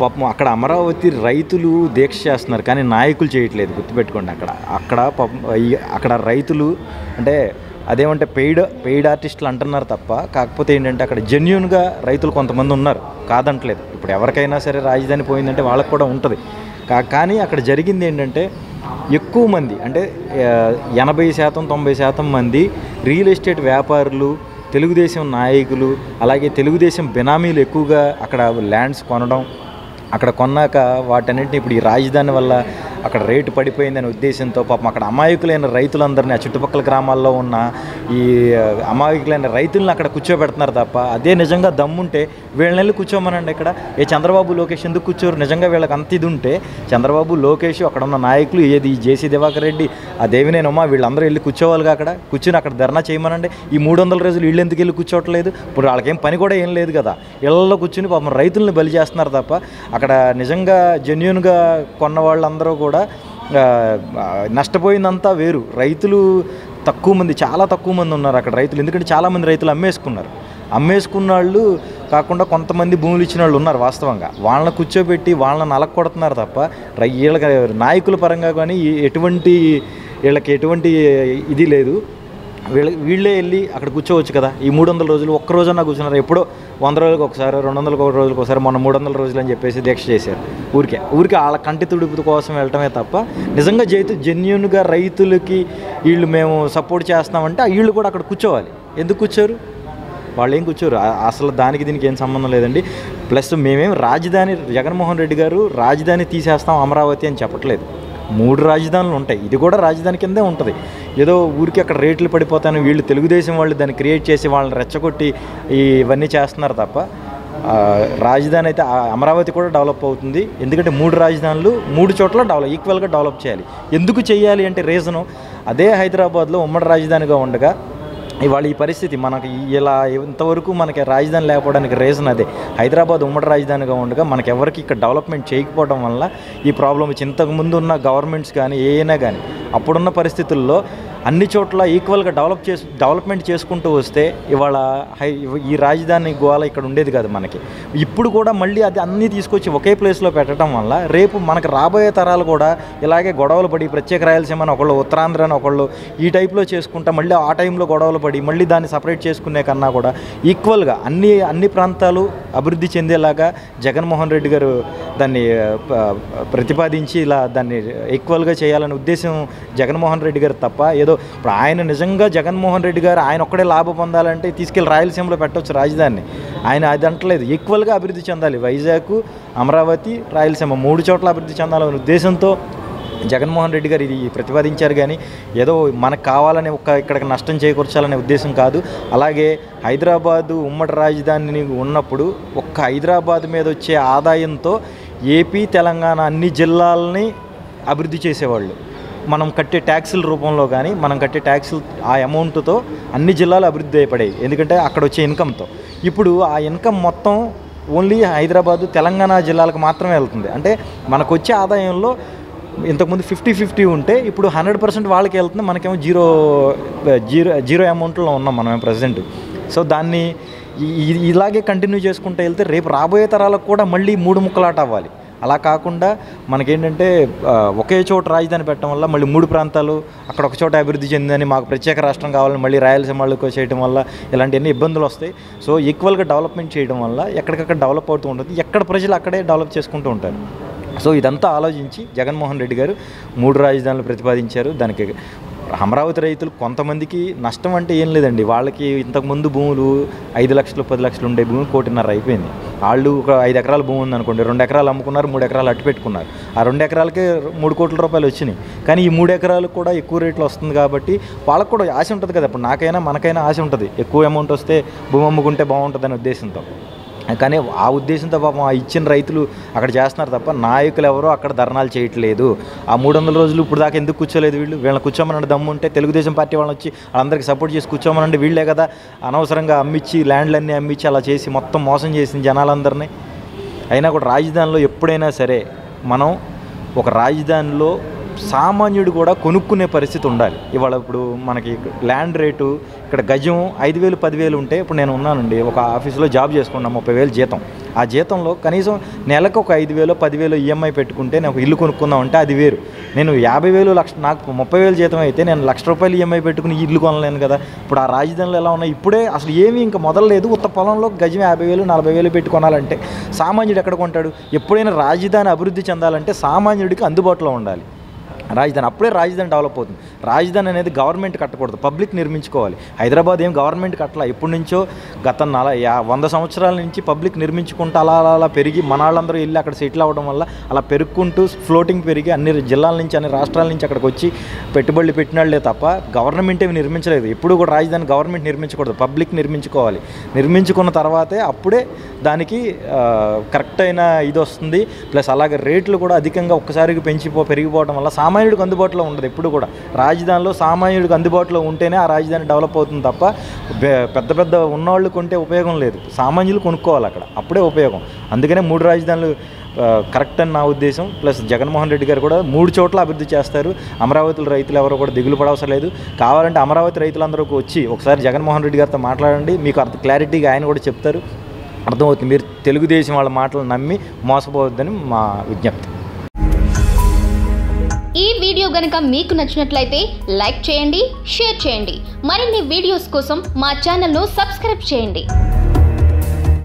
పాపం అక్కడ అమరావతి రైతులు దీక్ష చేస్తున్నారు కానీ నాయకులు చేయట్లేదు గుర్తుపెట్టుకోండి అక్కడ అక్కడ పాపం ఈ- అక్కడ రైతులు అంటే అదేమంటే పెయిడ్ పెయిడ్ ఆర్టిస్టులు అంటున్నారు తప్ప కాకపోతే ఏంటంటే అక్కడ జెన్యున్గా రైతులు కొంతమంది ఉన్నారు కాదంటలేదు ఇప్పుడు ఎవరికైనా సరే రాజధాని పోయిందంటే వాళ్ళకి కూడా ఉంటుంది కా కానీ అక్కడ జరిగింది ఏంటంటే ఎక్కువ మంది అంటే ఆ, ఎనభై శాతం తొంభై శాతం మంది రియల్ ఎస్టేట్ వ్యాపారులు తెలుగుదేశం నాయకులు అలాగే తెలుగుదేశం బినామీలు ఎక్కువగా అక్కడ ల్యాండ్స్ కొనడం అక్కడ కొన్నాక వాటన్నింటినీ ఇప్పుడు ఈ రాజధాని వల్ల అక్కడ రేటు పడిపోయిందనే ఉద్దేశంతో పాపం అక్కడ అమాయకులైన రైతులందరినీ ఆ చుట్టుపక్కల గ్రామాల్లో ఉన్న ఈ అమాయకులైన రైతులను అక్కడ కూర్చోబెడుతున్నారు తప్ప అదే నిజంగా దమ్ముంటే వీళ్ళని వెళ్ళి కూర్చోమనండి ఇక్కడ ఏ చంద్రబాబు లోకేష్ ఎందుకు కూర్చోరు నిజంగా వీళ్ళకి అంత ఇది ఉంటే చంద్రబాబు లోకేష్ అక్కడ ఉన్న నాయకులు ఏది ఈ జేసీ దివాకర్ రెడ్డి ఆ దేవినేనమ్మా వీళ్ళందరూ వెళ్ళి కూర్చోవాలిగా అక్కడ కూర్చుని అక్కడ ధర్నా చేయమనండి ఈ మూడు వందల రోజులు వీళ్ళు ఎందుకు వెళ్ళి కూర్చోవట్లేదు ఇప్పుడు వాళ్ళకేం పని కూడా ఏం లేదు కదా ఇళ్లలో కూర్చుని పాపం రైతుల్ని బలి చేస్తున్నారు తప్ప అక్కడ నిజంగా జెన్యున్గా కొన్న వాళ్ళందరూ కూడా ఆ, ఆ, నష్టపోయిందంతా వేరు రైతులు తక్కువ మంది చాలా తక్కువ మంది ఉన్నారు అక్కడ రైతులు ఎందుకంటే చాలామంది రైతులు అమ్మేసుకున్నారు అమ్మేసుకున్న వాళ్ళు కాకుండా కొంతమంది భూములు ఇచ్చిన వాళ్ళు ఉన్నారు వాస్తవంగా వాళ్ళని కూర్చోబెట్టి వాళ్ళని నలకొడుతున్నారు తప్ప రై వీళ్ళకి నాయకుల పరంగా కానీ ఎటువంటి వీళ్ళకి ఎటువంటి ఇది లేదు వీళ్ళ వీళ్ళే వెళ్ళి అక్కడ కూర్చోవచ్చు కదా ఈ మూడు వందల రోజులు ఒక్క రోజన్నా కూర్చున్నారు ఎప్పుడో వంద రోజులకు ఒకసారి రెండు వందలకు ఒక రోజులకు ఒకసారి మొన్న మూడు వందల రోజులు అని చెప్పేసి దీక్ష చేశారు ఊరికే ఊరికే వాళ్ళ కంటి తుడుపు కోసం వెళ్ళటమే తప్ప నిజంగా జైతు జెన్యున్గా రైతులకి వీళ్ళు మేము సపోర్ట్ చేస్తామంటే ఆ వీళ్ళు కూడా అక్కడ కూర్చోవాలి ఎందుకు కూర్చోరు వాళ్ళు ఏం కూర్చోరు ఆ- అసలు దానికి దీనికి ఏం సంబంధం లేదండి ప్లస్ మేమేం రాజధాని జగన్మోహన్ రెడ్డి గారు రాజధాని తీసేస్తాం అమరావతి అని చెప్పట్లేదు మూడు రాజధానులు ఉంటాయి ఇది కూడా రాజధాని కిందే ఉంటుంది ఏదో ఊరికి అక్కడ రేట్లు పడిపోతాను వీళ్ళు తెలుగుదేశం వాళ్ళు దాన్ని క్రియేట్ చేసి వాళ్ళని రెచ్చగొట్టి ఈ ఇవన్నీ చేస్తున్నారు తప్ప ఆ, రాజధాని అయితే ఆ అమరావతి కూడా డెవలప్ అవుతుంది ఎందుకంటే మూడు రాజధానులు మూడు చోట్ల డెవలప్ ఈక్వల్గా డెవలప్ చేయాలి ఎందుకు చేయాలి అంటే రీజను అదే హైదరాబాద్లో ఉమ్మడి రాజధానిగా ఉండగా ఇవాళ ఈ పరిస్థితి మనకి ఇలా ఇంతవరకు మనకి రాజధాని లేకపోవడానికి రీజన్ అదే హైదరాబాద్ ఉమ్మడి రాజధానిగా ఉండగా మనకి ఎవరికి ఇక్కడ డెవలప్మెంట్ చేయకపోవడం వల్ల ఈ ప్రాబ్లం వచ్చి ఇంతకు ముందు ఉన్న గవర్నమెంట్స్ కానీ ఏమైనా కానీ అప్పుడున్న పరిస్థితుల్లో అన్ని చోట్ల ఈక్వల్గా డెవలప్ చేసు డెవలప్మెంట్ చేసుకుంటూ వస్తే ఇవాళ హై ఈ రాజధాని గోవాల ఇక్కడ ఉండేది కాదు మనకి ఇప్పుడు కూడా మళ్ళీ అది అన్నీ తీసుకొచ్చి ఒకే ప్లేస్లో పెట్టడం వల్ల రేపు మనకు రాబోయే తరాలు కూడా ఇలాగే గొడవలు పడి ప్రత్యేక రాయలసీమ అని ఒకళ్ళు ఉత్తరాంధ్ర అని ఒకళ్ళు ఈ టైప్లో చేసుకుంటా మళ్ళీ ఆ టైంలో గొడవలు పడి మళ్ళీ దాన్ని సపరేట్ చేసుకునే కన్నా కూడా ఈక్వల్గా అన్ని అన్ని ప్రాంతాలు అభివృద్ధి చెందేలాగా జగన్మోహన్ రెడ్డి గారు దాన్ని ఆ, ప- ప్రతిపాదించి ఇలా దాన్ని ఈక్వల్గా చేయాలనే ఉద్దేశం జగన్మోహన్ రెడ్డి గారు తప్ప ఏదో ఇప్పుడు ఆయన నిజంగా జగన్మోహన్ రెడ్డి గారు ఆయన ఒక్కడే లాభం పొందాలంటే తీసుకెళ్ళి రాయలసీమలో పెట్టవచ్చు రాజధానిని ఆయన అది అంటలేదు ఈక్వల్గా అభివృద్ధి చెందాలి వైజాగ్ అమరావతి రాయలసీమ మూడు చోట్ల అభివృద్ధి చెందాలనే ఉద్దేశంతో జగన్మోహన్ రెడ్డి గారు ఇది ప్రతిపాదించారు కానీ ఏదో మనకు కావాలని ఒక ఇక్కడికి నష్టం చేకూర్చాలనే ఉద్దేశం కాదు అలాగే హైదరాబాదు ఉమ్మడి రాజధాని ఉన్నప్పుడు ఒక్క హైదరాబాద్ మీద వచ్చే ఆదాయంతో ఏపీ తెలంగాణ అన్ని జిల్లాలని అభివృద్ధి చేసేవాళ్ళు మనం కట్టే ట్యాక్సుల రూపంలో కానీ మనం కట్టే ట్యాక్సులు ఆ అమౌంట్తో అన్ని జిల్లాలు అభివృద్ధి అయిపడాయి ఎందుకంటే అక్కడ వచ్చే ఇన్కమ్తో ఇప్పుడు ఆ ఇన్కమ్ మొత్తం ఓన్లీ హైదరాబాదు తెలంగాణ జిల్లాలకు మాత్రమే వెళ్తుంది అంటే మనకు వచ్చే ఆదాయంలో ఇంతకుముందు ఫిఫ్టీ ఫిఫ్టీ ఉంటే ఇప్పుడు హండ్రెడ్ పర్సెంట్ వాళ్ళకి వెళ్తుంది మనకేమో జీరో జీరో జీరో అమౌంట్లో ఉన్నాం మనం ప్రజెంట్ సో దాన్ని ఈ- ఈ- ఇలాగే కంటిన్యూ చేసుకుంటూ వెళ్తే రేపు రాబోయే తరాలకు కూడా మళ్ళీ మూడు ముక్కలాట అవ్వాలి అలా కాకుండా మనకేంటంటే ఆ, ఒకే చోట రాజధాని పెట్టడం వల్ల మళ్ళీ మూడు ప్రాంతాలు అక్కడ ఒక చోట అభివృద్ధి చెందిందని మాకు ప్రత్యేక రాష్ట్రం కావాలని మళ్ళీ రాయలసీమ వాళ్ళకు చేయడం వల్ల ఇలాంటివన్నీ ఇబ్బందులు వస్తాయి సో ఈక్వల్గా డెవలప్మెంట్ చేయడం వల్ల ఎక్కడికక్కడ డెవలప్ అవుతూ ఉంటుంది ఎక్కడ ప్రజలు అక్కడే డెవలప్ చేసుకుంటూ ఉంటారు సో ఇదంతా ఆలోచించి జగన్మోహన్ రెడ్డి గారు మూడు రాజధానులు ప్రతిపాదించారు దానికి అమరావతి రైతులు కొంతమందికి నష్టం అంటే ఏం లేదండి వాళ్ళకి ఇంతకుముందు భూములు ఐదు లక్షలు పది లక్షలు ఉండే భూమి కోటిన్నర అయిపోయింది వాళ్ళు ఒక ఐదు ఎకరాల భూమి ఉందనుకోండి రెండు ఎకరాలు అమ్ముకున్నారు మూడు ఎకరాలు అట్టు పెట్టుకున్నారు ఆ రెండు ఎకరాలకే మూడు కోట్ల రూపాయలు వచ్చినాయి కానీ ఈ మూడు ఎకరాలకు కూడా ఎక్కువ రేట్లో వస్తుంది కాబట్టి వాళ్ళకు కూడా ఆశ ఉంటుంది కదా ఇప్పుడు నాకైనా మనకైనా ఆశ ఉంటుంది ఎక్కువ అమౌంట్ వస్తే భూమి అమ్ముకుంటే బాగుంటుందనే ఉద్దేశంతో కానీ ఆ ఉద్దేశంతో పాపం ఆ ఇచ్చిన రైతులు అక్కడ చేస్తున్నారు తప్ప నాయకులు ఎవరో అక్కడ ధర్నాలు చేయట్లేదు ఆ మూడు వందల రోజులు ఇప్పుడు దాకా ఎందుకు కూర్చోలేదు వీళ్ళు వీళ్ళని కూర్చోమనండి దమ్ము ఉంటే తెలుగుదేశం పార్టీ వాళ్ళని వచ్చి వాళ్ళందరికీ సపోర్ట్ చేసి కూర్చోమనండి వీళ్ళే కదా అనవసరంగా అమ్మిచ్చి ల్యాండ్లన్నీ అమ్మిచ్చి అలా చేసి మొత్తం మోసం చేసింది జనాలందరినీ అయినా కూడా రాజధానిలో ఎప్పుడైనా సరే మనం ఒక రాజధానిలో సామాన్యుడు కూడా కొనుక్కునే పరిస్థితి ఉండాలి ఇవాళ ఇప్పుడు మనకి ల్యాండ్ రేటు ఇక్కడ గజం ఐదు వేలు పదివేలు ఉంటే ఇప్పుడు నేను ఉన్నానండి ఒక ఆఫీసులో జాబ్ చేసుకున్నా ముప్పై వేలు జీతం ఆ జీతంలో కనీసం నెలకు ఒక ఐదు వేలు పదివేలు ఈఎంఐ పెట్టుకుంటే నేను ఒక ఇల్లు కొనుక్కుందాం అంటే అది వేరు నేను యాభై వేలు లక్ష నాకు ముప్పై వేలు జీతం అయితే నేను లక్ష రూపాయలు ఈఎంఐ పెట్టుకుని ఈ ఇల్లు కొనలేను కదా ఇప్పుడు ఆ రాజధానిలో ఎలా ఉన్నాయి ఇప్పుడే అసలు ఏమీ ఇంకా మొదలలేదు ఉత్త పొలంలో గజం యాభై వేలు నలభై వేలు పెట్టి కొనాలంటే సామాన్యుడు ఎక్కడ కొంటాడు ఎప్పుడైనా రాజధాని అభివృద్ధి చెందాలంటే సామాన్యుడికి అందుబాటులో ఉండాలి రాజధాని అప్పుడే రాజధాని డెవలప్ అవుతుంది రాజధాని అనేది గవర్నమెంట్ కట్టకూడదు పబ్లిక్ నిర్మించుకోవాలి హైదరాబాద్ ఏం గవర్నమెంట్ కట్టలా ఎప్పటి నుంచో గత నల యా వంద సంవత్సరాల నుంచి పబ్లిక్ నిర్మించుకుంటూ అలా అలా అలా పెరిగి మన వాళ్ళందరూ వెళ్ళి అక్కడ సెటిల్ అవ్వడం వల్ల అలా పెరుక్కుంటూ ఫ్లోటింగ్ పెరిగి అన్ని జిల్లాల నుంచి అన్ని రాష్ట్రాల నుంచి అక్కడికి వచ్చి పెట్టుబడులు పెట్టినాళ్లే తప్ప గవర్నమెంట్ ఏమి నిర్మించలేదు ఎప్పుడు కూడా రాజధాని గవర్నమెంట్ నిర్మించకూడదు పబ్లిక్ నిర్మించుకోవాలి నిర్మించుకున్న తర్వాతే అప్పుడే దానికి ఆ, కరెక్ట్ అయిన ఇది వస్తుంది ప్లస్ అలాగే రేట్లు కూడా అధికంగా ఒక్కసారికి పెంచిపో పెరిగిపోవడం వల్ల సామాన్యుడికి అందుబాటులో ఉండదు ఎప్పుడు కూడా రాజధానిలో సామాన్యుడికి అందుబాటులో ఉంటేనే ఆ రాజధాని డెవలప్ అవుతుంది తప్ప బె- పెద్ద పెద్ద ఉన్నవాళ్ళు కొంటే ఉపయోగం లేదు సామాన్యులు కొనుక్కోవాలి అక్కడ అప్పుడే ఉపయోగం అందుకనే మూడు రాజధానులు ఆ, కరెక్ట్ అని నా ఉద్దేశం ప్లస్ జగన్మోహన్ రెడ్డి గారు కూడా మూడు చోట్ల అభివృద్ధి చేస్తారు అమరావతిలో రైతులు ఎవరు కూడా దిగులు పడవసరం లేదు కావాలంటే అమరావతి రైతులందరూ వచ్చి ఒకసారి జగన్మోహన్ రెడ్డి గారితో మాట్లాడండి మీకు అర్థం క్లారిటీగా ఆయన కూడా చెప్తారు అర్థమవుతుంది మీరు తెలుగుదేశం వాళ్ళ మాటలు నమ్మి మోసపోవద్దని మా విజ్ఞప్తి ఈ వీడియో గనక మీకు నచ్చినట్లయితే లైక్ చేయండి షేర్ చేయండి మరిన్ని వీడియోస్ కోసం మా ఛానల్ను సబ్స్క్రైబ్ చేయండి